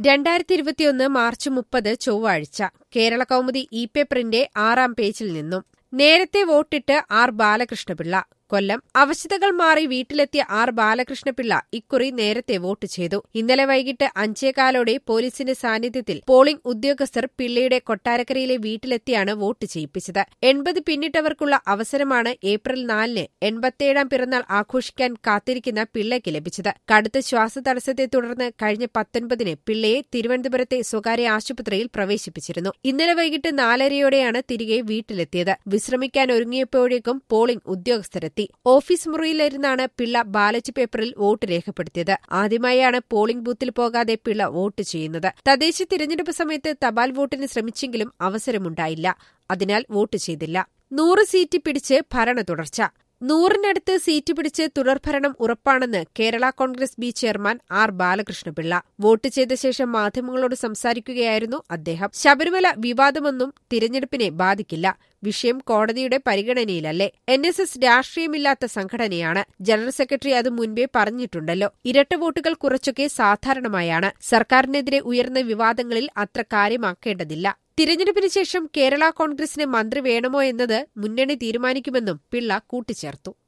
രണ്ടായിരത്തി ഇരുപത്തിയൊന്ന് മാർച്ച് മുപ്പത് ചൊവ്വാഴ്ച കേരള കൗമുദി ഇ പേപ്പറിന്റെ ആറാം പേജിൽ നിന്നും നേരത്തെ വോട്ടിട്ട് ആർ ബാലകൃഷ്ണപിള്ള കൊല്ലം അവശതകൾ മാറി വീട്ടിലെത്തിയ ആർ ബാലകൃഷ്ണപിള്ള ഇക്കുറി നേരത്തെ വോട്ട് ചെയ്തു ഇന്നലെ വൈകിട്ട് അഞ്ചേകാലോടെ പോലീസിന്റെ സാന്നിധ്യത്തിൽ പോളിംഗ് ഉദ്യോഗസ്ഥർ പിള്ളയുടെ കൊട്ടാരക്കരയിലെ വീട്ടിലെത്തിയാണ് വോട്ട് ചെയ്യിപ്പിച്ചത് എൺപത് പിന്നിട്ടവർക്കുള്ള അവസരമാണ് ഏപ്രിൽ നാലിന് എൺപത്തിയേഴാം പിറന്നാൾ ആഘോഷിക്കാൻ കാത്തിരിക്കുന്ന പിള്ളയ്ക്ക് ലഭിച്ചത് കടുത്ത ശ്വാസതടസ്സത്തെ തുടർന്ന് കഴിഞ്ഞ പത്തൊൻപതിന് പിള്ളയെ തിരുവനന്തപുരത്തെ സ്വകാര്യ ആശുപത്രിയിൽ പ്രവേശിപ്പിച്ചിരുന്നു ഇന്നലെ വൈകിട്ട് നാലരയോടെയാണ് തിരികെ വീട്ടിലെത്തിയത് വിശ്രമിക്കാൻ ഒരുങ്ങിയപ്പോഴേക്കും പോളിംഗ് ഉദ്യോഗസ്ഥരെത്തി ഓഫീസ് മുറിയിലിരുന്നാണ് പിള്ള ബാലറ്റ് പേപ്പറിൽ വോട്ട് രേഖപ്പെടുത്തിയത് ആദ്യമായാണ് പോളിംഗ് ബൂത്തിൽ പോകാതെ പിള്ള വോട്ട് ചെയ്യുന്നത് തദ്ദേശ തിരഞ്ഞെടുപ്പ് സമയത്ത് തപാൽ വോട്ടിന് ശ്രമിച്ചെങ്കിലും അവസരമുണ്ടായില്ല അതിനാൽ വോട്ട് ചെയ്തില്ല നൂറ് സീറ്റ് പിടിച്ച് ഭരണ തുടർച്ച നൂറിനടുത്ത് സീറ്റ് പിടിച്ച് തുടർഭരണം ഉറപ്പാണെന്ന് Kerala Congress B chairman R Balakrishnapillai vote ചെയ്ത ശേഷം മാധ്യമങ്ങളോട് സംസാരിക്കുകയായിരുന്നു അദ്ദേഹം ശബരിമല വിവാദമൊന്നും തിരഞ്ഞെടുപ്പിനെ ബാധിക്കില്ല വിഷയം കോടതിയുടെ പരിഗണനയിലല്ലേ എൻ എസ് എസ് രാഷ്ട്രീയമില്ലാത്ത സംഘടനയാണ് ജനറൽ സെക്രട്ടറി അത് മുൻപേ പറഞ്ഞിട്ടുണ്ടല്ലോ ഇരട്ട വോട്ടുകൾ കുറച്ചൊക്കെ സാധാരണമായാണ് സർക്കാരിനെതിരെ ഉയർന്ന വിവാദങ്ങളിൽ അത്ര കാര്യമാക്കേണ്ടതില്ല തിരഞ്ഞെടുപ്പിന് ശേഷം കേരള കോൺഗ്രസിന് മന്ത്രി വേണമോ എന്നത് മുന്നണി തീരുമാനിക്കുമെന്നും പിള്ള കൂട്ടിച്ചേർത്തു